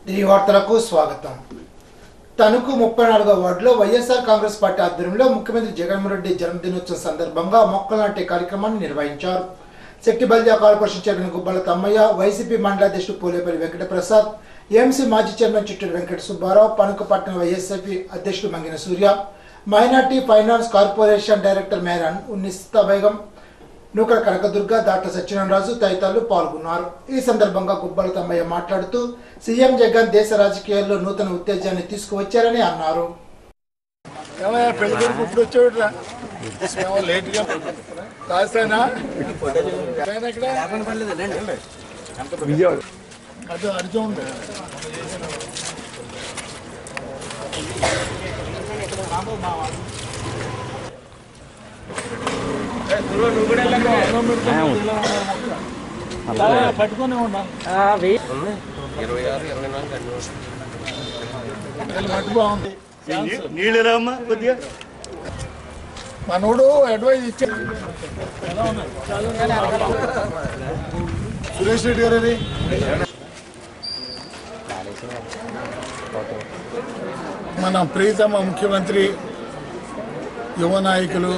ఈ వార్తలకు స్వాగతం తణుకు ముప్పై నాలుగో వార్డులో వైఎస్ఆర్ కాంగ్రెస్ పార్టీ ఆధ్వర్యంలో ముఖ్యమంత్రి జగన్మోహన్ రెడ్డి జన్మదినోత్సవం సందర్భంగా మొక్కలు నాటే కార్యక్రమాన్ని నిర్వహించారు Settibalija corporation chairman Gubbala Tammayya YCP మండలాధ్యక్షుడు పోలేపల్లి వెంకటప్రసాద్ ఏఎంసీ మాజీ చైర్మన్ చిట్టూరు వెంకట సుబ్బారావు పణుకపట్నం వైఎస్ఆర్పీ అధ్యక్షుడు Mangina Surya minority finance corporation director Meran Unnisa Begum Nukala Kanakadurga doctor Satyanarayanaraju తదితరులు పాల్గొన్నారు ఈ సందర్భంగా గుబ్బల తమ్మయ్య మాట్లాడుతూ సీఎం జగన్ దేశ రాజకీయాల్లో నూతన ఉత్తేజాన్ని తీసుకువచ్చారని అన్నారు ఏమయ్యా పెళ్లి కొడుకు ఇప్పుడు వచ్చాడురా ఏమో లేట్గా రాస్తానా ఆయన ఎక్కడ అది అర్జున్ పట్టుకునే ఉన్నా మట్టి బాగుంది నీళ్ళరామ్మా కొద్దిగా మనోడు అడ్వైజ్ ఇచ్చాడు ఎలా ఉన్నాయి? సురేష్ రెడ్డి గారు అది మన ప్రీతమ ముఖ్యమంత్రి యువ నాయకులు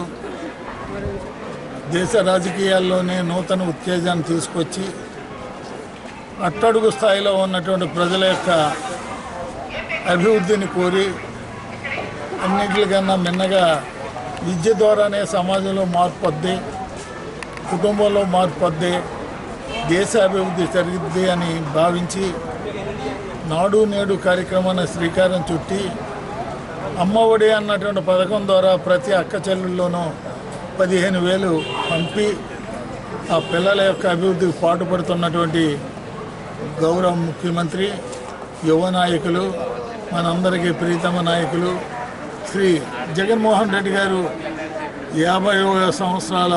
దేశ రాజకీయాల్లోనే నూతన ఉత్తేజాన్ని తీసుకొచ్చి అట్టడుగు స్థాయిలో ఉన్నటువంటి ప్రజల యొక్క అభివృద్ధిని కోరి అన్నింటికన్నా మిన్నగా విద్య ద్వారానే సమాజంలో మార్పు వద్ది కుటుంబంలో మార్పు వద్ది దేశ అభివృద్ధి జరిగిద్ది అని భావించి నాడు నేడు కార్యక్రమాన్ని శ్రీకారం చుట్టి అమ్మఒడి అన్నటువంటి పథకం ద్వారా ప్రతి అక్క చెల్లెల్లోనూ పదిహేను వేలు పంపి ఆ పిల్లల యొక్క అభివృద్ధికి పాటుపడుతున్నటువంటి గౌరవ ముఖ్యమంత్రి యువ నాయకులు మనందరికీ ప్రీతమ నాయకులు శ్రీ జగన్మోహన్ రెడ్డి గారు యాభై సంవత్సరాల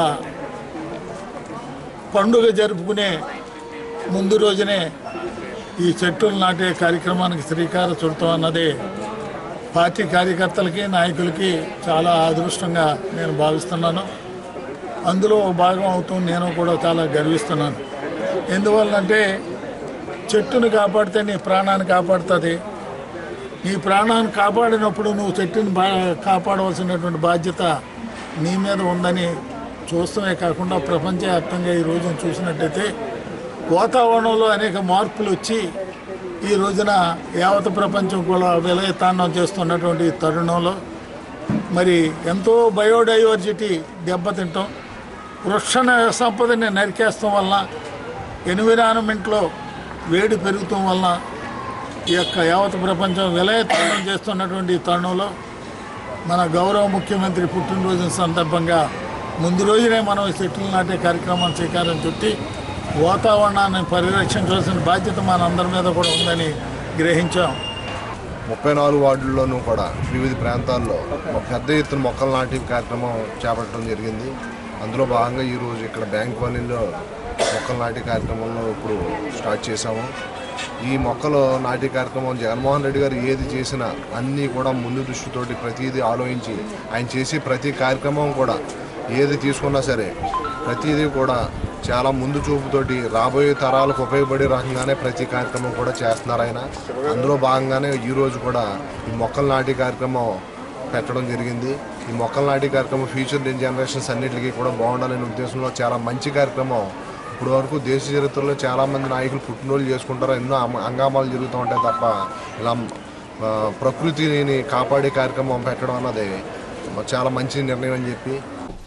పండుగ జరుపుకునే ముందు రోజునే ఈ చెట్టులు నాటే కార్యక్రమానికి శ్రీకారం చుడతాం అన్నదే పార్టీ కార్యకర్తలకి నాయకులకి చాలా అదృష్టంగా నేను భావిస్తున్నాను అందులో ఒక భాగం అవుతూ నేను కూడా చాలా గర్విస్తున్నాను ఎందువల్లంటే చెట్టును కాపాడితే నీ ప్రాణాన్ని కాపాడుతుంది నీ ప్రాణాన్ని కాపాడినప్పుడు నువ్వు చెట్టుని బా కాపాడవలసినటువంటి బాధ్యత నీ మీద ఉందని చూస్తమే కాకుండా ప్రపంచవ్యాప్తంగా ఈ రోజున చూసినట్టయితే వాతావరణంలో అనేక మార్పులు వచ్చి ఈ రోజున యావత ప్రపంచం కూడా విలయతాండం చేస్తున్నటువంటి ఈ తరుణంలో మరి ఎంతో బయోడైవర్సిటీ దెబ్బతింటాం వృక్ష సంపదని నరికేస్తాం వల్ల ఎన్విరాన్మెంట్లో వేడి పెరుగుతాం వల్ల ఈ యొక్క యావత్ ప్రపంచం విలయతాండం చేస్తున్నటువంటి ఈ తరుణంలో మన గౌరవ ముఖ్యమంత్రి పుట్టినరోజు సందర్భంగా ముందు రోజునే మనం ఈ చెట్లు నాటే కార్యక్రమం శ్రీకారం చుట్టి వాతావరణాన్ని పరిరక్షించవలసిన బాధ్యత మనందరి మీద కూడా ఉందని గ్రహించాం ముప్పై నాలుగు వార్డుల్లోనూ కూడా వివిధ ప్రాంతాల్లో ఒక పెద్ద ఎత్తున మొక్కలు నాటి కార్యక్రమం చేపట్టడం జరిగింది అందులో భాగంగా ఈరోజు ఇక్కడ బ్యాంక్ కాలనీలో మొక్కలు నాటి కార్యక్రమంలో ఇప్పుడు స్టార్ట్ చేశాము ఈ మొక్కలు నాటి కార్యక్రమం జగన్మోహన్ రెడ్డి గారు ఏది చేసినా అన్నీ కూడా ముందు దృష్టితోటి ప్రతిదీ ఆలోచించి ఆయన చేసే ప్రతి కార్యక్రమం కూడా ఏది తీసుకున్నా సరే ప్రతిదీ కూడా చాలా ముందు చూపుతోటి రాబోయే తరాలకు ఉపయోగపడే రకంగానే ప్రతి కార్యక్రమం కూడా చేస్తున్నారు ఆయన అందులో భాగంగానే ఈరోజు కూడా ఈ మొక్కలు నాటి కార్యక్రమం పెట్టడం జరిగింది ఈ మొక్కలు నాటి కార్యక్రమం ఫ్యూచర్ జనరేషన్స్ అన్నిటికీ కూడా బాగుండాలనే ఉద్దేశంలో చాలా మంచి కార్యక్రమం ఇప్పుడు వరకు దేశ చరిత్రలో చాలా మంది నాయకులు పుట్టినరోజు చేసుకుంటారు ఎన్నో అమ- హంగామాలు జరుగుతూ ఉంటాయి తప్ప ఇలా ఆ, ప్రకృతిని కాపాడే కార్యక్రమం పెట్టడం అన్నది చాలా మంచి నిర్ణయం అని చెప్పి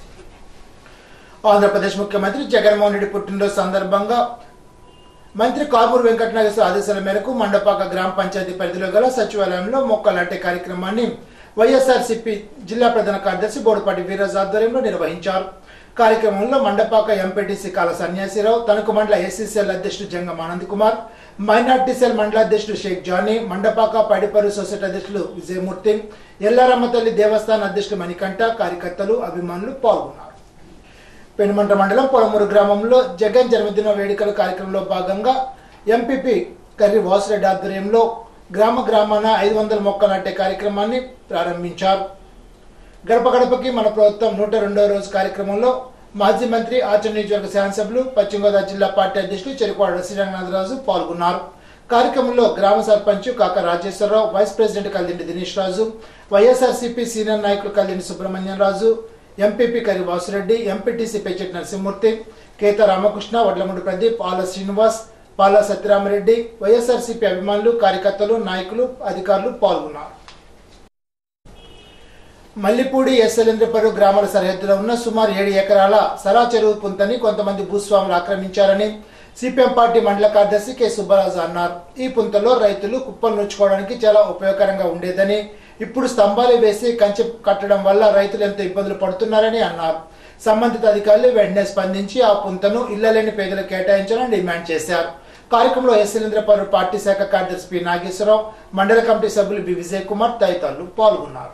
ఆంధ్రప్రదేశ్ ముఖ్యమంత్రి జగన్మోహన్ రెడ్డి పుట్టినరోజు సందర్భంగా మంత్రి కామూరు వెంకట నాగేశ్వర ఆదేశాల మేరకు మండపాక గ్రామ పంచాయతీ పరిధిలో గల సచివాలయంలో మొక్కలు నాటే కార్యక్రమాన్ని వైఎస్ఆర్సీపీ జిల్లా ప్రధాన కార్యదర్శి బోడపాటి వీరరాజు ఆధ్వర్యంలో నిర్వహించారు కార్యక్రమంలో మండపాక ఎంపీటీసీ కాల సన్యాసిరావు తణుకు మండల ఎస్సీసీఎల్ అధ్యక్షుడు జంగం ఆనంద్ కుమార్ మైనార్టీ సెల్ మండలాధ్యక్షుడు షేక్ జానీ మండపాక పడిపరు సొసైటీ అధ్యక్షులు విజయమూర్తి ఎల్లారమ్మ తల్లి దేవస్థాన అధ్యక్షుడు మణికంఠ కార్యకర్తలు అభిమానులు పాల్గొన్నారు పెనుమంట మండలం పొలమూరు గ్రామంలో జగన్ జన్మదిన వేడుకల కార్యక్రమంలో భాగంగా ఎంపీపీ కర్రి వాసురెడ్డి ఆధ్వర్యంలో గ్రామ గ్రామాన ఐదు వందల మొక్కలు నాటే కార్యక్రమాన్ని ప్రారంభించారు గడప గడపకి మన ప్రభుత్వం నూట రెండవ రోజు కార్యక్రమంలో మాజీ మంత్రి ఆచరణ నియోజకవర్గ శాసనసభ్యులు పశ్చిమ గోదావరి జిల్లా పార్టీ అధ్యక్షులు చెరుకువాడ శ్రీరంగనాథరాజు పాల్గొన్నారు కార్యక్రమంలో గ్రామ sarpanch Kaka Rajeswararao vice president Kaldindi Dinesh Raju YSRCP senior నాయకులు కల్దిండి సుబ్రహ్మణ్యం రాజు ఎంపీపీ కరి వాసురెడ్డి ఎంపీటీసీ పెంచెట్ నరసింహమూర్తి కేత రామకృష్ణ వడ్లమూడి ప్రదీప్ ఆల శ్రీనివాస్ పాల సత్యరామరెడ్డి వైఎస్ఆర్సీపీ అభిమానులు కార్యకర్తలు నాయకులు అధికారులు పాల్గొన్నారు మల్లిపూడి ఎస్ఎల్ఎంద్రపరు గ్రామాల సరిహద్దులో ఉన్న సుమారు ఏడు ఎకరాల సరా చెరువు పుంతని కొంతమంది భూస్వాములు ఆక్రమించారని సిపిఎం పార్టీ మండల కార్యదర్శి కె సుబ్బరాజు అన్నారు ఈ పుంతలో రైతులు కుప్పలు నుంచుకోవడానికి చాలా ఉపయోగకరంగా ఉండేదని ఇప్పుడు స్తంభాలు వేసి కంచె కట్టడం వల్ల రైతులు ఎంతో ఇబ్బందులు పడుతున్నారని అన్నారు సంబంధిత అధికారులు వెంటనే స్పందించి ఆ పుంతను ఇళ్లలేని పేదలకు కేటాయించాలని డిమాండ్ చేశారు కార్యక్రమంలో ఎస్ఎల్ఎంద్రపరు పార్టీ శాఖ కార్యదర్శి పి నాగేశ్వరరావు మండల కమిటీ సభ్యులు బి విజయ్ కుమార్ తదితరులు పాల్గొన్నారు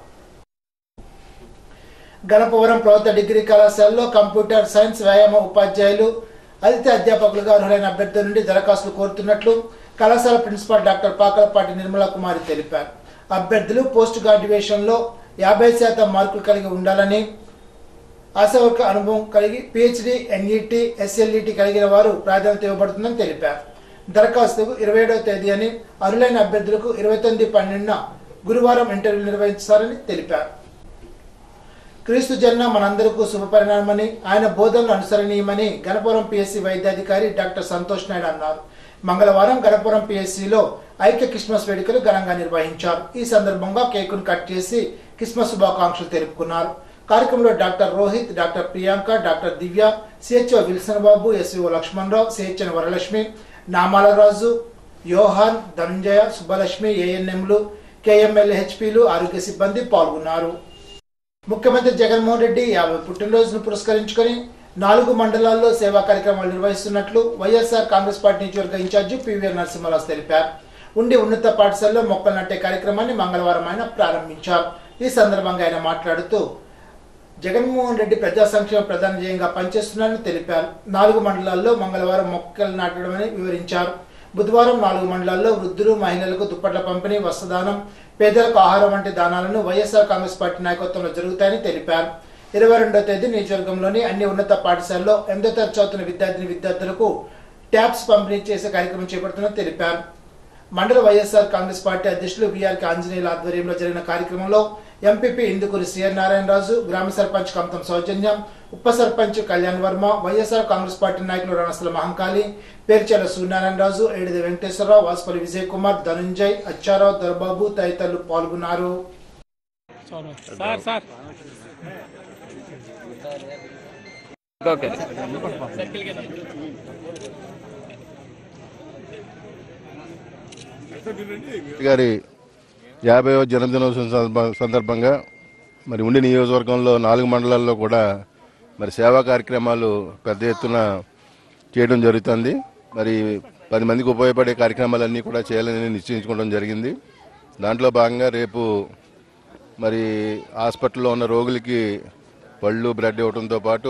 గణపవరం ప్రభుత్వ డిగ్రీ కళాశాలలో కంప్యూటర్ సైన్స్ వ్యాయామ ఉపాధ్యాయులు అతిథి అధ్యాపకులుగా అర్హులైన అభ్యర్థుల నుండి దరఖాస్తులు కోరుతున్నట్లు కళాశాల ప్రిన్సిపాల్ డాక్టర్ పాకలపాటి నిర్మలా కుమారి తెలిపారు అభ్యర్థులు పోస్ట్ గ్రాడ్యుయేషన్ లో యాభై శాతం మార్కులు కలిగి ఉండాలని ఆశావర్క అనుభవం కలిగి పిహెచ్డి ఎన్ఈటి ఎస్ఎల్ఈటి కలిగిన వారు ప్రాధాన్యత ఇవ్వబడుతుందని తెలిపారు దరఖాస్తుకు ఇరవై ఏడవ తేదీ అని అర్హులైన అభ్యర్థులకు ఇరవై తొమ్మిది పన్నెండున గురువారం ఇంటర్వ్యూ నిర్వహించారని తెలిపారు క్రీస్తు జన్మ మనందరికీ శుభపరిణామని ఆయన బోధనలు అనుసరణీయమని గణపురం పిఎస్సి వైద్యాధికారి డాక్టర్ సంతోష్ నాయుడు అన్నారు మంగళవారం గణపురం పిఎస్సిలో ఐక్య క్రిస్మస్ వేడుకలు ఘనంగా నిర్వహించారు ఈ సందర్భంగా కేకును కట్ చేసి క్రిస్మస్ శుభాకాంక్షలు తెలుపుకున్నారు కార్యక్రమంలో doctor Rohit doctor Priyanka doctor Divya CHO Wilson Babu SVO Lakshmanarao CHN Varalakshmi Namala Raju యోహాన్ ధనంజయ సుబ్బలక్ష్మి ఏఎన్ఎంలు కేఎంఎల్ హెచ్పిలు ఆరోగ్య సిబ్బంది పాల్గొన్నారు ముఖ్యమంత్రి జగన్మోహన్ రెడ్డి యాభై పుట్టినరోజును పురస్కరించుకొని నాలుగు మండలాల్లో సేవా కార్యక్రమాలు నిర్వహిస్తున్నట్లు వైఎస్ఆర్ కాంగ్రెస్ పార్టీ నియోజకవర్గ ఇన్ఛార్జి పివిఆర్ నరసింహరావు తెలిపారు ఉండి ఉన్నత పాఠశాలలో మొక్కలు నాటే కార్యక్రమాన్ని మంగళవారం ఆయన ప్రారంభించారు ఈ సందర్భంగా ఆయన మాట్లాడుతూ జగన్మోహన్ రెడ్డి ప్రజా సంక్షేమ ప్రధాన ధ్యేయంగా పనిచేస్తున్నారని తెలిపారు నాలుగు మండలాల్లో మంగళవారం మొక్కలు నాటడమని వివరించారు బుధవారం నాలుగు మండలాల్లో వృద్ధులు మహిళలకు దుప్పట్ల పంపిణీ వస్త్రదానం పేదలకు ఆహారం వంటి దానాలను వైఎస్ఆర్ కాంగ్రెస్ పార్టీ నాయకత్వంలో జరుగుతాయని తెలిపారు ఇరవై రెండో తేదీ నియోజకవర్గంలోని అన్ని ఉన్నత పాఠశాలలో ఎనిమిదో తరగతి చదువుతున్న విద్యార్థిని విద్యార్థులకు ట్యాబ్స్ పంపిణీ చేసే కార్యక్రమం చేపడుతున్నట్టు తెలిపారు మండల వైఎస్ఆర్ కాంగ్రెస్ పార్టీ అధ్యక్షులు విఆర్కే ఆంజనేయుల ఆధ్వర్యంలో జరిగిన కార్యక్రమంలో ఎంపీపీ ఇందుకూరి సిఆర్ నారాయణరాజు గ్రామ సర్పంచ్ కమతం సౌజన్యం ఉప సర్పంచ్ కళ్యాణ్ వర్మ వైఎస్ఆర్ కాంగ్రెస్ పార్టీ నాయకులు రణస్థల మహంకాళి పేర్చెల సూర్యనారాయణరాజు ఏడిది వెంకటేశ్వరరావు వాసుపల్లి విజయ్ కుమార్ ధనుంజయ్ అచ్చారావు దొరబాబు తదితరులు పాల్గొన్నారు సార్ సార్ ఓకే గారి యాభైవ జన్మదినోత్సవం సందర్భ- సందర్భంగా మరి ఉండి నియోజకవర్గంలో నాలుగు మండలాల్లో కూడా మరి సేవా కార్యక్రమాలు పెద్ద ఎత్తున చేయడం జరుగుతుంది మరి పది మందికి ఉపయోగపడే కార్యక్రమాలన్నీ కూడా చేయాలని నిశ్చయించుకోవడం జరిగింది దాంట్లో భాగంగా రేపు మరి హాస్పిటల్లో ఉన్న రోగులకి పళ్ళు బ్లడ్ ఇవ్వడంతో పాటు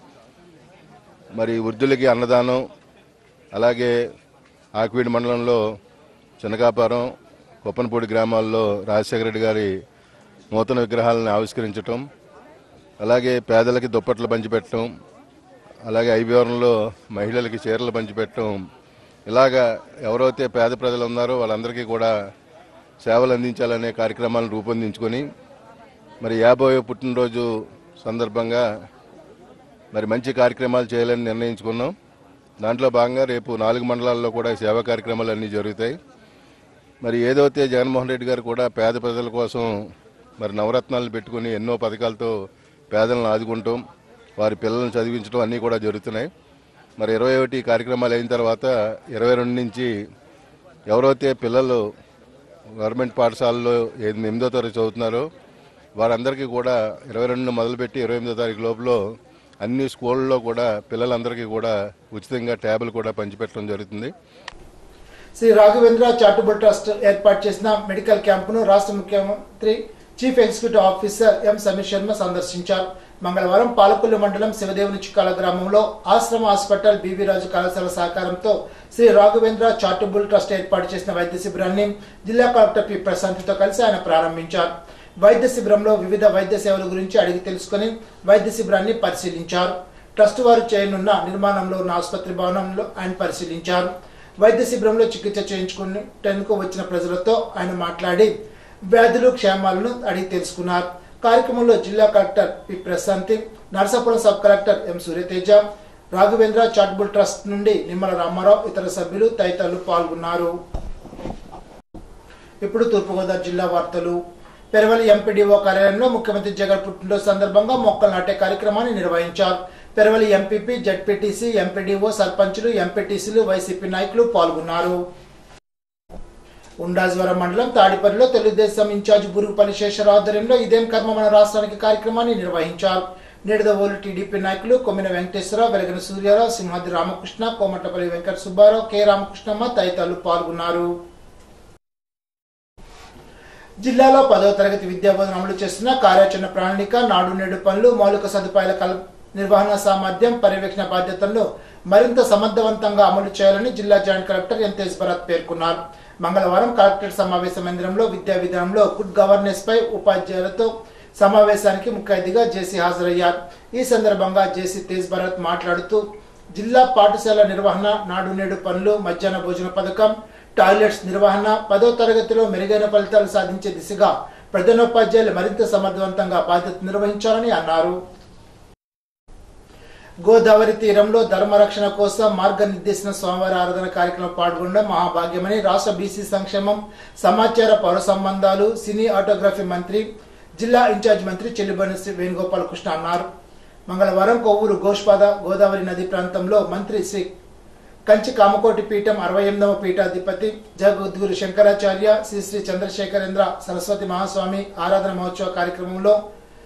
మరి వృద్ధులకి అన్నదానం అలాగే ఆక్వీడ్ మండలంలో చిన్నకాపురం కొప్పనపూడి గ్రామాల్లో రాజశేఖర రెడ్డి గారి నూతన విగ్రహాలను ఆవిష్కరించటం అలాగే పేదలకి దుప్పట్లు పంచిపెట్టడం అలాగే ఐబీవరంలో మహిళలకి చీరలు పంచిపెట్టడం ఇలాగా ఎవరైతే పేద ప్రజలు ఉన్నారో వాళ్ళందరికీ కూడా సేవలు అందించాలనే కార్యక్రమాలను రూపొందించుకొని మరి యాభై పుట్టినరోజు సందర్భంగా మరి మంచి కార్యక్రమాలు చేయాలని నిర్ణయించుకున్నాం దాంట్లో భాగంగా రేపు నాలుగు మండలాల్లో కూడా ఈ సేవా కార్యక్రమాలు అన్నీ జరుగుతాయి మరి ఏదైతే జగన్మోహన్ రెడ్డి గారు కూడా పేద ప్రజల కోసం మరి నవరత్నాలు పెట్టుకుని ఎన్నో పథకాలతో పేదలను ఆదుకుంటాం వారి పిల్లలను చదివించడం అన్నీ కూడా జరుగుతున్నాయి మరి ఇరవై ఒకటి కార్యక్రమాలు అయిన తర్వాత ఇరవై రెండు నుంచి ఎవరైతే పిల్లలు గవర్నమెంట్ పాఠశాలలో ఏ- ఎనిమిదో తరగతి చదువుతున్నారో వారందరికీ కూడా ఇరవై రెండు మొదలుపెట్టి ఇరవై ఎనిమిదో తారీఖు లోపల అన్ని స్కూళ్ళలో కూడా పిల్లలందరికీ కూడా ఉచితంగా ట్యాబులు కూడా పంచిపెట్టడం జరుగుతుంది శ్రీ రాఘవేంద్ర చారిటబుల్ ట్రస్ట్ ఏర్పాటు చేసిన మెడికల్ క్యాంపును రాష్ట్ర ముఖ్యమంత్రి chief executive officer M Sameer Sharma సందర్శించారు మంగళవారం పాలకొల్లు మండలం శివదేవుని చిక్కాల గ్రామంలో ఆశ్రమ హాస్పిటల్ బీవీ రాజు కళాశాల సహకారంతో శ్రీ రాఘవేంద్ర చారిటబుల్ ట్రస్ట్ ఏర్పాటు చేసిన వైద్య శిబిరాన్ని జిల్లా కలెక్టర్ పి ప్రశాంత్తో కలిసి ఆయన ప్రారంభించారు వైద్య శిబిరంలో వివిధ వైద్య సేవల గురించి అడిగి తెలుసుకుని వైద్య శిబిరాన్ని పరిశీలించారు ట్రస్ట్ వారు చేయనున్న నిర్మాణంలో ఉన్న ఆసుపత్రి భవనంలో ఆయన పరిశీలించారు వైద్య శిబిరంలో చికిత్స చేయించుకునేందుకు వచ్చిన ప్రజలతో ఆయన మాట్లాడి వ్యాధులు క్షేమాలను అడిగి తెలుసుకున్నారు కార్యక్రమంలో జిల్లా collector P Prashanti Narasapuram sub collector M Suryateja Raghavendra charitable trust నుండి నిమ్మల రామారావు ఇతర సభ్యులు తదితరులు పాల్గొన్నారు ఇప్పుడు తూర్పుగోదావరి జిల్లా వార్తలు పెరవలి ఎంపీడీఓ కార్యాలయంలో ముఖ్యమంత్రి జగన్ పుట్టినరోజు సందర్భంగా మొక్కలు నాటే కార్యక్రమాన్ని నిర్వహించారు పెరవలి ఎంపీపీ జడ్పీటీసీ ఎంపీడీఓ సర్పంచులు ఎంపీటీసీలు వైసీపీ నాయకులు పాల్గొన్నారు ఉండాజ్వరం మండలం తాడిపల్లిలో తెలుగుదేశం ఇన్ఛార్జ్ బురుగుపల్లి శేషరావు ఆధ్వర్యంలో ఇదేం కర్మ మన రాష్ట్రానికి కార్యక్రమాన్ని నిర్వహించారు నేడుదవోలు టీడీపీ నాయకులు కొమ్మిన వెంకటేశ్వరరావు వెలగన సూర్యారావు సింహాద్రి రామకృష్ణ కోమట్లపల్లి వెంకట సుబ్బారావు కె రామకృష్ణమ్మ తదితరులు పాల్గొన్నారు జిల్లాలో పదవ తరగతి విద్యా బోధన అమలు చేస్తున్న కార్యాచరణ ప్రణాళిక నాడు నేడు పనులు మౌలిక సదుపాయాల కల్ నిర్వహణ సామర్థ్యం పర్యవేక్షణ బాధ్యతలను మరింత సమర్థవంతంగా అమలు చేయాలని జిల్లా joint collector N Tej Bharat పేర్కొన్నారు మంగళవారం కలెక్టరేట్ సమావేశ మందిరంలో విద్యా విధానంలో గుడ్ గవర్నెన్స్ పై ఉపాధ్యాయులతో సమావేశానికి ముఖ్య అతిథిగా జేసీ హాజరయ్యారు ఈ సందర్భంగా జేసీ తేజ్ భరత్ మాట్లాడుతూ జిల్లా పాఠశాల నిర్వహణ నాడు నేడు పనులు మధ్యాహ్న భోజన పథకం టాయిలెట్స్ నిర్వహణ పదో తరగతిలో మెరుగైన ఫలితాలు సాధించే దిశగా ప్రధానోపాధ్యాయులు మరింత సమర్థవంతంగా బాధ్యత నిర్వహించాలని అన్నారు గోదావరి తీరంలో ధర్మరక్షణ కోసం మార్గనిర్దేశన స్వామివారి ఆరాధన కార్యక్రమం పాల్గొనడం మహాభాగ్యమని రాష్ట్ర బీసీ సంక్షేమం సమాచార పౌర సంబంధాలు సినీ ఆటోగ్రఫీ మంత్రి జిల్లా ఇన్ఛార్జ్ మంత్రి చెల్లిబని శ్రీ వేణుగోపాల్ కృష్ణ అన్నారు మంగళవారం కొవ్వూరు గోష్పాద గోదావరి నది ప్రాంతంలో మంత్రి శ్రీ కంచి కామకోటి పీఠం అరవై ఎనిమిదవ పీఠాధిపతి జగద్గురు శంకరాచార్య శ్రీ శ్రీ చంద్రశేఖరేంద్ర సరస్వతి మహాస్వామి ఆరాధన మహోత్సవ కార్యక్రమంలో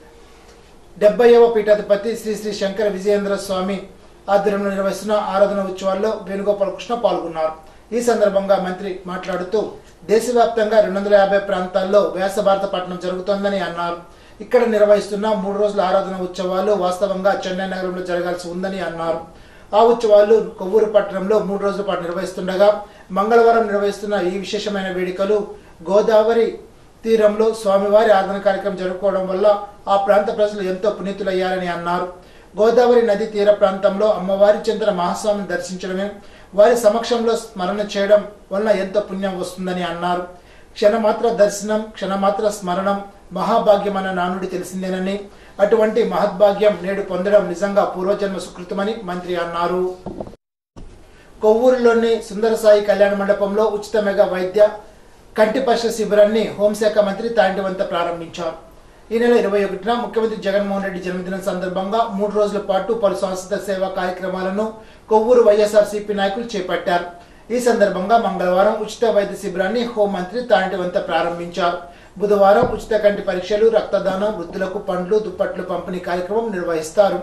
డెబ్బైవ పీఠాధిపతి శ్రీ శ్రీ శంకర విజయేంద్ర స్వామి ఆధ్వర్యంలో నిర్వహిస్తున్న ఆరాధన ఉత్సవాల్లో వేణుగోపాల కృష్ణ పాల్గొన్నారు ఈ సందర్భంగా మంత్రి మాట్లాడుతూ దేశవ్యాప్తంగా రెండు వందల యాభై ప్రాంతాల్లో వ్యాస భారత పట్టణం జరుగుతోందని అన్నారు ఇక్కడ నిర్వహిస్తున్న మూడు రోజుల ఆరాధన ఉత్సవాలు వాస్తవంగా చెన్నై నగరంలో జరగాల్సి ఉందని అన్నారు ఆ ఉత్సవాలు కొవ్వూరు పట్టణంలో మూడు రోజుల పాటు నిర్వహిస్తుండగా మంగళవారం నిర్వహిస్తున్న ఈ విశేషమైన వేడుకలు గోదావరి తీరంలో స్వామివారి ఆరాధన కార్యక్రమం జరుపుకోవడం వల్ల ఆ ప్రాంత ప్రజలు ఎంతో పునీతులయ్యారని అన్నారు గోదావరి నది తీర ప్రాంతంలో అమ్మవారి చెందిన మహాస్వామిని దర్శించడమే వారి సమక్షంలో స్మరణ చేయడం వలన ఎంతో పుణ్యం వస్తుందని అన్నారు క్షణమాత్ర దర్శనం క్షణమాత్ర స్మరణం మహాభాగ్యం అన్న నానుడి తెలిసిందేనని అటువంటి మహద్భాగ్యం నేడు పొందడం నిజంగా పూర్వజన్మ సుకృతమని మంత్రి అన్నారు కొవ్వూరులోని సుందర సాయి కళ్యాణ మండపంలో ఉచిత మెగా వైద్య కంటి పరీక్ష శిబిరాన్ని హోంశాఖ మంత్రి తాంటివంత ప్రారంభించారు ఈ నెల ఇరవై ఒకటిన ముఖ్యమంత్రి జగన్మోహన్ రెడ్డి జన్మదినం సందర్భంగా మూడు రోజుల పాటు పలు సంస్థ సేవా కార్యక్రమాలను కొవ్వూరు వైఎస్ఆర్సీపీ నాయకులు చేపట్టారు ఈ సందర్భంగా మంగళవారం ఉచిత వైద్య శిబిరాన్ని హోంమంత్రి తాంటివంత ప్రారంభించారు బుధవారం ఉచిత కంటి పరీక్షలు రక్తదానం వృద్ధులకు పండ్లు దుప్పట్లు పంపిణీ కార్యక్రమం నిర్వహిస్తారు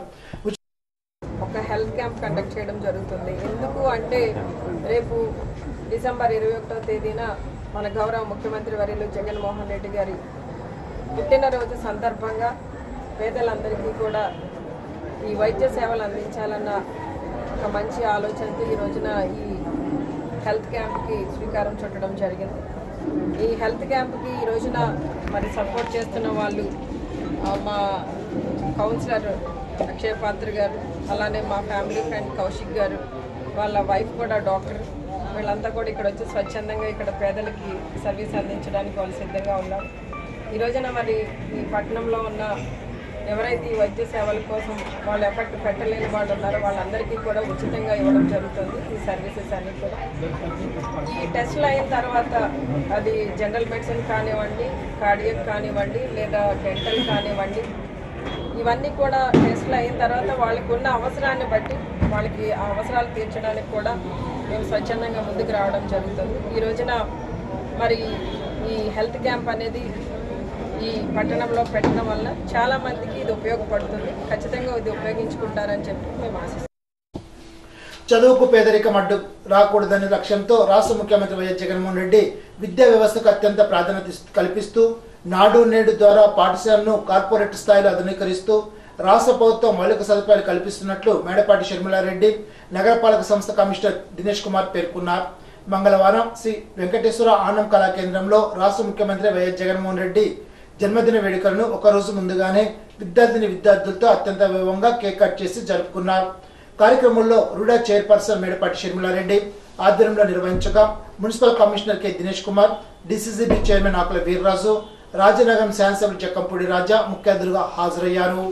ఒక హెల్త్ క్యాంప్ కండక్ట్ చేయడం జరుగుతుంది ఎందుకు అంటే రేపు డిసెంబర్ ఇరవై ఒకటో తేదీన మన గౌరవ ముఖ్యమంత్రి వర్యులు జగన్మోహన్ రెడ్డి గారి పుట్టినరోజు సందర్భంగా పేదలందరికీ కూడా ఈ వైద్య సేవలు అందించాలన్న ఒక మంచి ఆలోచనతో ఈ రోజున ఈ హెల్త్ క్యాంప్కి శ్రీకారం చుట్టడం జరిగింది ఈ హెల్త్ క్యాంప్కి ఈ రోజున మరి సపోర్ట్ చేస్తున్న వాళ్ళు ఆ, మా కౌన్సిలర్ అక్షయ్ పాత్ర గారు అలానే మా ఫ్యామిలీ ఫ్రెండ్ కౌశిక్ గారు వాళ్ళ వైఫ్ కూడా డాక్టర్ వీళ్ళంతా కూడా ఇక్కడ వచ్చి స్వచ్ఛందంగా ఇక్కడ పేదలకి సర్వీస్ అందించడానికి వాళ్ళు సిద్ధంగా ఉన్నారు ఈ రోజున మరి ఈ పట్టణంలో ఉన్న ఎవరైతే ఈ వైద్య సేవల కోసం వాళ్ళు ఎఫెక్ట్ పెట్టలేని వాళ్ళు ఉన్నారో వాళ్ళందరికీ కూడా ఉచితంగా ఇవ్వడం జరుగుతుంది ఈ సర్వీసెస్ అన్ని కూడా ఈ టెస్ట్లు అయిన తర్వాత అది జనరల్ మెడిసిన్ కానివ్వండి కార్డియక్ కానివ్వండి లేదా డెంటల్ కానివ్వండి ఇవన్నీ కూడా టెస్ట్లు అయిన తర్వాత వాళ్ళకి ఉన్న అవసరాన్ని బట్టి వాళ్ళకి ఆ అవసరాలు తీర్చడానికి కూడా మేము స్వచ్ఛందంగా ముందుకు రావడం జరుగుతుంది ఈ రోజున మరి ఈ హెల్త్ క్యాంప్ అనేది ఈ పట్టణంలో పెట్టడం వల్ల చాలా మందికి ఇది ఉపయోగపడుతుంది ఖచ్చితంగా ఇది ఉపయోగించుకుంటారని చెప్పి మేము ఆశిస్తున్నాం చదువుకు పేదరికం అడ్డు రాకూడదనే లక్ష్యంతో రాష్ట్ర ముఖ్యమంత్రి వైఎస్ జగన్మోహన్ రెడ్డి విద్యా వ్యవస్థకు అత్యంత ప్రాధాన్యత ఇస్తూ- కల్పిస్తూ నాడు నేడు ద్వారా పాఠశాలను కార్పొరేట్ స్థాయిలో ఆధునీకరిస్తూ రాష్ట్ర ప్రభుత్వం మౌలిక సదుపాయాలు కల్పిస్తున్నట్లు మేడపాటి షర్మిలారెడ్డి నగరపాలక సంస్థ కమిషనర్ దినేష్ కుమార్ పేర్కొన్నారు మంగళవారం శ్రీ వెంకటేశ్వర ఆనం కళా కేంద్రంలో రాష్ట్ర ముఖ్యమంత్రి వైఎస్ జగన్మోహన్ రెడ్డి జన్మదిన వేడుకలను ఒక రోజు ముందుగానే విద్యార్థిని విద్యార్థులతో అత్యంత వైభవంగా కేక్ కట్ చేసి జరుపుకున్నారు కార్యక్రమంలో రుడా చైర్పర్సన్ మేడపాటి షర్మిలారెడ్డి ఆధ్వర్యంలో నిర్వహించగా municipal commissioner K Dinesh Kumar DCCB chairman Akula Veerraju Rajanagaram శాసనసభ్యులు జక్కంపూడి రాజా ముఖ్య అతిథులుగా హాజరయ్యారు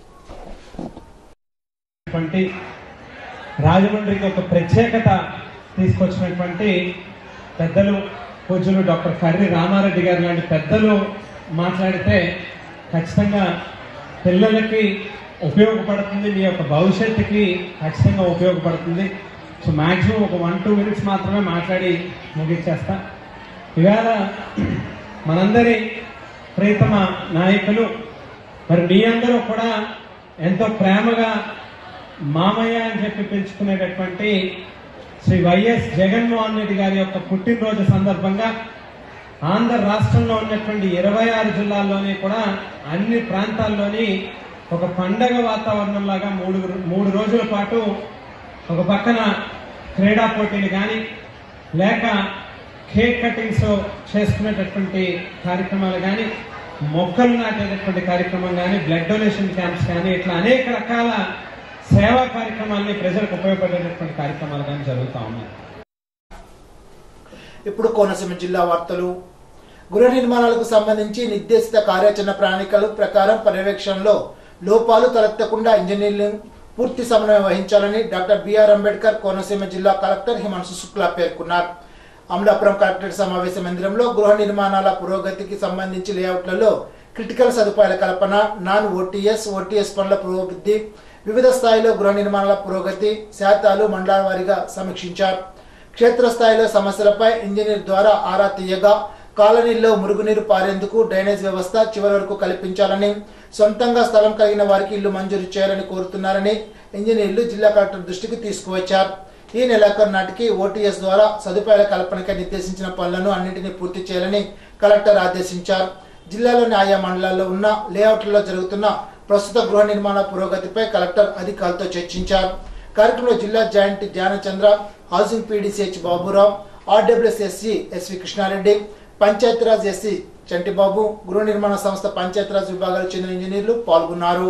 వంటి రాజమండ్రికి ఒక ప్రత్యేకత తీసుకొచ్చినటువంటి పెద్దలు పూజ్యులు డాక్టర్ కర్రి రామారెడ్డి గారు లాంటి పెద్దలు మాట్లాడితే ఖచ్చితంగా పిల్లలకి ఉపయోగపడుతుంది మీ యొక్క భవిష్యత్తుకి ఖచ్చితంగా ఉపయోగపడుతుంది సో మ్యాక్సిమం ఒక వన్ టూ మినిట్స్ మాత్రమే మాట్లాడి ముగించేస్తా ఇవాళ మనందరి ప్రీతమ నాయకులు మరి మీ అందరూ కూడా ఎంతో ప్రేమగా మామయ్య అని చెప్పి పిలుచుకునేటటువంటి శ్రీ వైఎస్ జగన్మోహన్ రెడ్డి గారి యొక్క పుట్టినరోజు సందర్భంగా ఆంధ్ర రాష్ట్రంలో ఉన్నటువంటి ఇరవై ఆరు జిల్లాల్లోని కూడా అన్ని ప్రాంతాల్లోని ఒక పండగ వాతావరణం లాగా మూడు మూడు రోజుల పాటు ఒక పక్కన క్రీడా పోటీలు కానీ లేక కేక్ కటింగ్స్ చేసుకునేటటువంటి కార్యక్రమాలు కానీ మొక్కలు నాటేటటువంటి కార్యక్రమం కానీ బ్లడ్ డొనేషన్ క్యాంప్స్ కానీ ఇట్లా అనేక రకాల సేవా కార్యక్రమాల్ని ప్రజలకు ఉపయోగపడేటటువంటి కార్యక్రమాలు కానీ జరుగుతూ ఉన్నాయి ఇప్పుడు కోనసీమ జిల్లా వార్తలు గృహ నిర్మాణాలకు సంబంధించి నిర్దేశిత కార్యాచరణ ప్రణాళికల ప్రకారం పర్యవేక్షణలో లోపాలు తలెత్తకుండా ఇంజనీరింగ్ పూర్తి సమన్వయం వహించాలని డాక్టర్ బిఆర్ అంబేద్కర్ కోనసీమ జిల్లా కలెక్టర్ హిమాంశు శుక్లా పేర్కొన్నారు అమలాపురం కలెక్టరేట్ సమావేశ మందిరంలో గృహ నిర్మాణాల పురోగతికి సంబంధించి లేఅవుట్లలో క్రిటికల్ సదుపాయాల కల్పన నాన్ ఓటీఎస్ ఓటీఎస్ పనుల పురోభివృద్ధి వివిధ స్థాయిలో గృహ నిర్మాణాల పురోగతి శాతాలు మండలాల వారీగా సమీక్షించారు క్షేత్రస్థాయిలో సమస్యలపై ఇంజనీర్ ద్వారా ఆరా తీయగా కాలనీల్లో మురుగునీరు పారేందుకు డ్రైనేజ్ వ్యవస్థ చివరి వరకు కల్పించాలని సొంతంగా స్థలం కలిగిన వారికి ఇల్లు మంజూరు చేయాలని కోరుతున్నారని ఇంజనీర్లు జిల్లా కలెక్టర్ దృష్టికి తీసుకువచ్చారు ఈ నెలాఖరు నాటికి ఓటీఎస్ ద్వారా సదుపాయాల కల్పనకై నిర్దేశించిన పనులను అన్నింటినీ పూర్తి చేయాలని కలెక్టర్ ఆదేశించారు జిల్లాలోని ఆయా మండలాల్లో ఉన్న లేఅవుట్లలో జరుగుతున్న ప్రస్తుత గృహ నిర్మాణ పురోగతిపై కలెక్టర్ అధికారులతో చర్చించారు కార్యక్రమంలో జిల్లా joint Dhyanachandra housing PDCH Baburao RWS SC SV Krishnareddy Panchayatiraj SC Chantibabu గృహ నిర్మాణ సంస్థ పంచాయతీరాజ్ విభాగాలకు చెందిన ఇంజనీర్లు పాల్గొన్నారు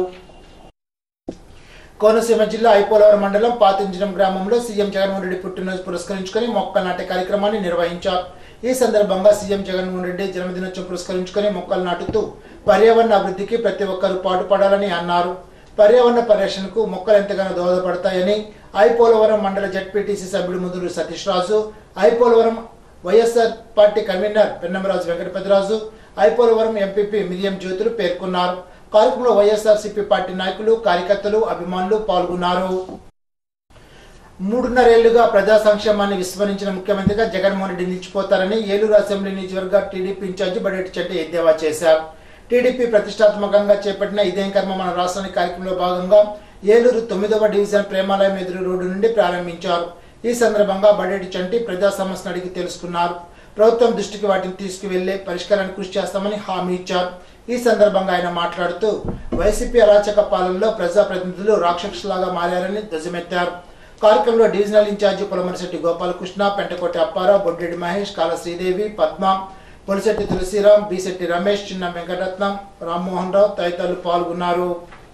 కోనసీమ జిల్లా ఐపోలవరం మండలం పాతింజనం గ్రామంలో సీఎం జగన్మోహన్ రెడ్డి పుట్టినరోజు పురస్కరించుకొని మొక్కలు నాటే కార్యక్రమాన్ని నిర్వహించారు ఈ సందర్భంగా సీఎం జగన్మోహన్ రెడ్డి జన్మదినోత్సవం పురస్కరించుకొని మొక్కలు నాటుతూ పర్యావరణ అభివృద్ధికి ప్రతి ఒక్కరూ పాటుపడాలని అన్నారు పర్యావరణ పరిరక్షణకు మొక్కలు ఎంతగానో దోహదపడతాయని ఐపోలవరం మండల జడ్పీటీసీ సభ్యుడు Muduru Satish Raju Ipolavaram YSR party convener Pennamaraju Venkatapatiraju Ipolavaram MPP Miliyam Jyothulu పేర్కొన్నారు కార్యక్రమంలో వైఎస్ఆర్సీపీ పార్టీ నాయకులు కార్యకర్తలు అభిమానులు పాల్గొన్నారు మూడున్నరేళ్లుగా ప్రజా సంక్షేమాన్ని విస్మరించిన ముఖ్యమంత్రిగా జగన్మోహన్ రెడ్డి నిలిచిపోతారని ఏలూరు అసెంబ్లీ నియోజకవర్గ టీడీపీ ఇన్ఛార్జి బడేటి చెట్టి ఎద్దేవా చేశారు టీడీపీ ప్రతిష్టాత్మకంగా చేపట్టిన ఇదేం కర్మ మన రాష్ట్రానికి కార్యక్రమంలో భాగంగా ఏలూరు తొమ్మిదవ డివిజన్ ప్రేమాలయం ఎదురు రోడ్డు నుండి ప్రారంభించారు ఈ సందర్భంగా బడేటి చంటి ప్రజా సమస్యను అడిగి తెలుసుకున్నారు ప్రభుత్వం దృష్టికి వాటిని తీసుకువెళ్లే పరిష్కారానికి కృషి చేస్తామని హామీ ఇచ్చారు ఈ సందర్భంగా ఆయన మాట్లాడుతూ వైసీపీ అరాచక పాలనలో ప్రజాప్రతినిధులు రాక్షసులాగా మారారని ధ్వజమెత్తారు కార్యక్రమంలో డివిజనల్ ఇన్ఛార్జి పొలమరిశెట్టి గోపాలకృష్ణ పెంటకోటి అప్పారావు బొడ్డెడి మహేష్ కాల శ్రీదేవి పద్మ పొలిశెట్టి తులసిరాం బిశెట్టి రమేష్ చిన్న వెంకటరత్నం రామ్మోహన్ రావు తదితరులు పాల్గొన్నారు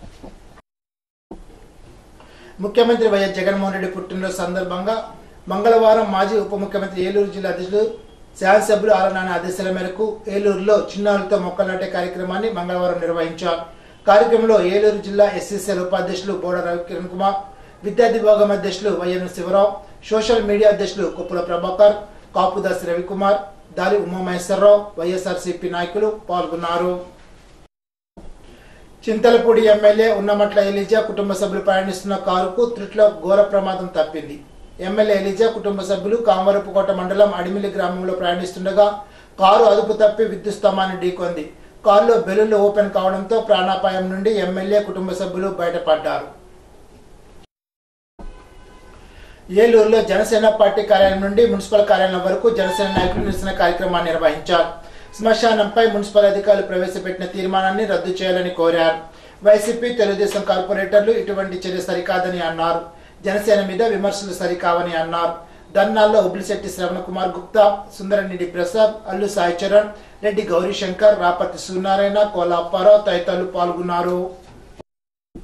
ముఖ్యమంత్రి వైఎస్ జగన్మోహన్ రెడ్డి పుట్టినరోజు సందర్భంగా మంగళవారం మాజీ ఉప ముఖ్యమంత్రి ఏలూరు జిల్లా అధ్యక్షులు శాసనసభ్యులు ఆలనాని ఆదేశాల మేరకు ఏలూరులో చిన్నారులతో మొక్కలు నాటే కార్యక్రమాన్ని మంగళవారం నిర్వహించారు కార్యక్రమంలో ఏలూరు జిల్లా ఎస్సీసీఎల్ ఉపాధ్యక్షులు బోడ రవికిరణ్ కుమార్ విద్యార్థి విభాగం అధ్యక్షులు వైఎన్ శివరావు సోషల్ మీడియా అధ్యక్షులు కుప్పుల ప్రభాకర్ కాపుదాస్ రవికుమార్ దారి ఉమామహేశ్వరరావు వైఎస్ఆర్సీపీ నాయకులు పాల్గొన్నారు చింతలపూడి ఎమ్మెల్యే ఉన్నమట్ల ఎలిజా కుటుంబ సభ్యులు ప్రయాణిస్తున్న కారుకు త్రిట్లో ఘోర ప్రమాదం తప్పింది ఎమ్మెల్యే ఎలిజా కుటుంబ సభ్యులు కామరపుకోట మండలం అడిమిలి గ్రామంలో ప్రయాణిస్తుండగా కారు అదుపు తప్పి విద్యుత్ స్తంభాన్ని ఢీకొంది కారులో బెలూన్లు ఓపెన్ కావడంతో ప్రాణాపాయం నుండి ఎమ్మెల్యే కుటుంబ సభ్యులు బయటపడ్డారు ఏలూరులో జనసేన పార్టీ కార్యాలయం నుండి మున్సిపల్ కార్యాలయం వరకు జనసేన నాయకులు నిరసన కార్యక్రమాన్ని నిర్వహించారు శ్మశానంపై మున్సిపల్ అధికారులు ప్రవేశపెట్టిన తీర్మానాన్ని రద్దు చేయాలని కోరారు వైసీపీ తెలుగుదేశం కార్పొరేటర్లు ఇటువంటి చర్య సరికాదని అన్నారు జనసేన మీద విమర్శలు సరికావని అన్నారు దన్నాల్లో ఉబ్లిశెట్టి శ్రవణ కుమార్ గుప్తా సుందరనిడి ప్రసాద్ అల్లు సాయి చరణ్ రెడ్డి గౌరీశంకర్ రాపతి సూర్యనారాయణ కోల అప్పారావు తదితరులు పాల్గొన్నారు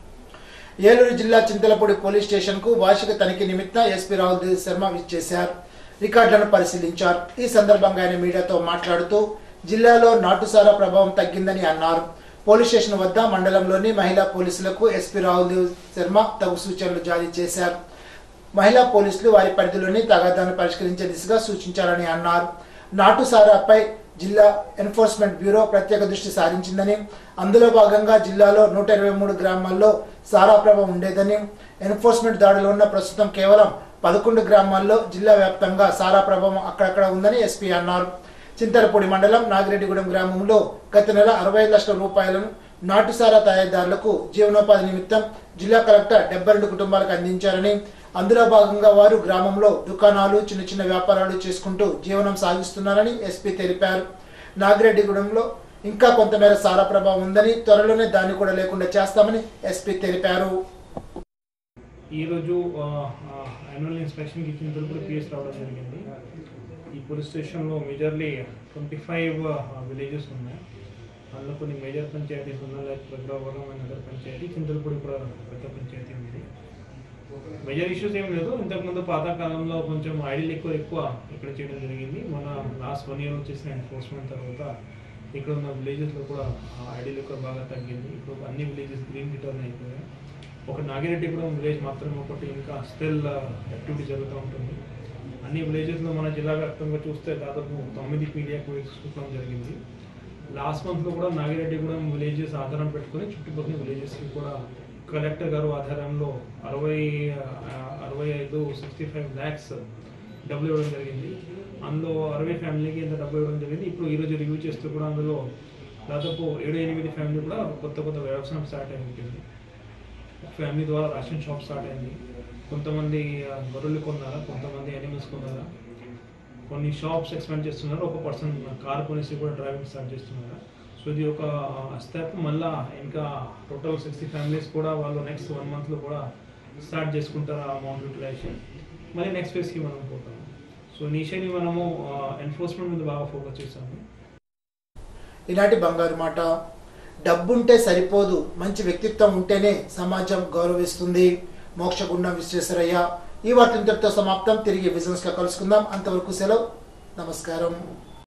ఏలూరు జిల్లా చింతలపూడి పోలీస్ స్టేషన్ కు వార్షిక తనిఖీ నిమిత్తం ఎస్పీ రాహుల్ దేవ్ శర్మ విచ్చేశారు రికార్డులను పరిశీలించారు ఈ సందర్భంగా ఆయన మీడియాతో మాట్లాడుతూ జిల్లాలో నాటుసారా ప్రభావం తగ్గిందని అన్నారు పోలీస్ స్టేషన్ వద్ద మండలంలోని మహిళా పోలీసులకు ఎస్పీ రాహుల్ శర్మ తగు సూచనలు జారీ చేశారు మహిళా పోలీసులు వారి పరిధిలోని తగాదాన్ని పరిష్కరించే దిశగా సూచించాలని అన్నారు నాటుసారాపై జిల్లా ఎన్ఫోర్స్మెంట్ బ్యూరో ప్రత్యేక దృష్టి సారించిందని అందులో భాగంగా జిల్లాలో నూట ఇరవై మూడు గ్రామాల్లో సారా ప్రభావం ఉండేదని ఎన్ఫోర్స్మెంట్ దాడులు ఉన్న ప్రస్తుతం కేవలం పదకొండు గ్రామాల్లో జిల్లా వ్యాప్తంగా సారా ప్రభావం అక్కడక్కడ ఉందని ఎస్పీ అన్నారు చింతలపూడి మండలం నాగిరెడ్డిగూడెం గ్రామంలో గత నెల అరవై ఐదు లక్షల రూపాయలను నాటుసారా తయారీదారులకు జీవనోపాధి నిమిత్తం జిల్లా కలెక్టర్ డెబ్బై రెండు కుటుంబాలకు అందించారని అందులో భాగంగా వారు గ్రామంలో దుకాణాలు చిన్న చిన్న వ్యాపారాలు చేసుకుంటూ జీవనం సాగిస్తున్నారని ఎస్పీ తెలిపారు నాగిరెడ్డిగూడెంలో ఇంకా కొంతమేర సారా ప్రభావం ఉందని త్వరలోనే దాన్ని కూడా లేకుండా చేస్తామని ఎస్పీ తెలిపారు ఈరోజు యాన్యువల్ ఇన్స్పెక్షన్కి ఇచ్చిన కూడా పిఎస్ రావడం జరిగింది ఈ పోలీస్ స్టేషన్లో మేజర్లీ ట్వంటీ ఫైవ్ విలేజెస్ ఉన్నాయి అందులో కొన్ని మేజర్ పంచాయతీస్ ఉన్నాయి లైక్ భద్రావరం అండ్ నగర పంచాయతీ చింతలపూడి కూడా పెద్ద పంచాయతీ ఉంది మేజర్ ఇష్యూస్ ఏం లేదు ఇంతకుముందు పాతకాలంలో కొంచెం ఐడిల్ ఎక్కువ ఎక్కువ ఇక్కడ చేయడం జరిగింది మన లాస్ట్ వన్ ఇయర్ చేసిన ఎన్ఫోర్స్మెంట్ తర్వాత ఇక్కడ ఉన్న విలేజెస్లో కూడా ఐడిల్ ఎక్కువ బాగా తగ్గింది ఇప్పుడు అన్ని విలేజెస్ గ్రీన్ రిటర్న్ అయిపోయాయి ఒక నాగిరెడ్డిగూడెం విలేజ్ మాత్రమే ఒకటి ఇంకా స్టిల్ యాక్టివిటీ జరుగుతూ ఉంటుంది అన్ని విలేజెస్లో మన జిల్లా వ్యాప్తంగా చూస్తే దాదాపు తొమ్మిది పీడియా చూడడం జరిగింది లాస్ట్ మంత్లో కూడా నాగిరెడ్డిగూడెం విలేజెస్ ఆధారం పెట్టుకుని చుట్టుపక్కల విలేజెస్కి కూడా కలెక్టర్ గారు ఆధారంలో అరవై ఆ, అరవై ఐదు సిక్స్టీ ఫైవ్ ల్యాక్స్ డబ్బులు ఇవ్వడం జరిగింది అందులో అరవై ఫ్యామిలీకి ఎంత డబ్బులు ఇవ్వడం జరిగింది ఇప్పుడు ఈరోజు రివ్యూ చేస్తూ కూడా అందులో దాదాపు ఏడు ఎనిమిది ఫ్యామిలీ కూడా కొత్త కొత్త వ్యవసాయం స్టార్ట్ అయి ఉంటుంది ఫ్యామిలీ ద్వారా రేషన్ షాప్ స్టార్ట్ అయింది కొంతమంది ఆ, గొర్రెలు కొన్నారా కొంతమంది యానిమల్స్ కొన్నారా కొన్ని షాప్స్ ఎక్స్పెండ్ చేస్తున్నారు ఒక పర్సన్ కార్ కొనేసి కూడా డ్రైవింగ్ స్టార్ట్ చేస్తున్నారు సో ఇది ఒక స్టెప్ మళ్ళా ఇంకా టోటల్ సిక్స్టీ ఫ్యామిలీస్ కూడా వాళ్ళు నెక్స్ట్ వన్ మంత్లో కూడా స్టార్ట్ చేసుకుంటారు ఆ అమౌంట్ యూటిలైజేషన్ మళ్ళీ నెక్స్ట్ ఫేస్కి మనం పోతాము సో ఇనిషియలీ మనము ఎన్ఫోర్స్మెంట్ మీద బాగా ఫోకస్ చేసాము ఈనాటి బంగారు మాట డబ్బుంటే సరిపోదు మంచి వ్యక్తిత్వం ఉంటేనే సమాజం గౌరవిస్తుంది మోక్షగుండం విశ్వేశ్వరయ్య ఈ వార్త ఇంతటితో సమాప్తం తిరిగి విజన్స్ లో కలుసుకుందాం అంతవరకు సెలవు నమస్కారం